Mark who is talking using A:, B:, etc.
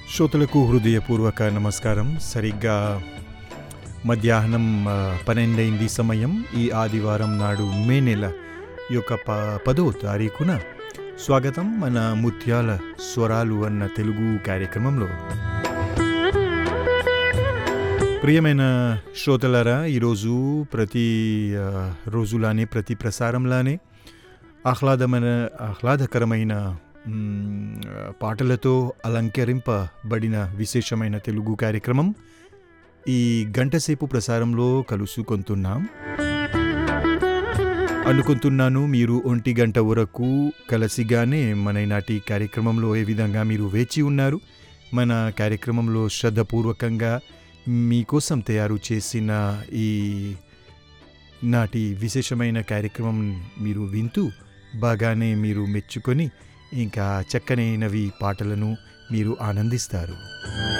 A: శ్రోతలకు హృదయపూర్వక నమస్కారం సరిగ్గా మధ్యాహ్నం ఆ, పన్నెండైంది సమయం ఈ ఆదివారం నాడు మే నెల యొక్క ప పదో తారీఖున స్వాగతం మన ముత్యాల స్వరాలు అన్న తెలుగు కార్యక్రమంలో ప్రియమైన శ్రోతలారా ఈరోజు ప్రతి ఆ, రోజులానే ప్రతి ప్రసారంలానే ఆహ్లాదమైన ఆహ్లాదకరమైన మ్, పాటలతో అలంకరింపబడిన విశేషమైన తెలుగు కార్యక్రమం ఈ గంటసేపు ప్రసారంలో కలుసుకొంటున్నాం అనుకుంటున్నాను మీరు ఒంటి గంట వరకు కలసిగానే మన ఈనాటి కార్యక్రమంలో ఏ విధంగా మీరు వేచి ఉన్నారు మన కార్యక్రమంలో శ్రద్ధపూర్వకంగా మీకోసం తయారు చేసిన ఈ నాటి విశేషమైన కార్యక్రమం మీరు వింటూ బాగానే మీరు మెచ్చుకొని ఇంకా చక్కనైనవి పాటలను మీరు ఆనందిస్తారు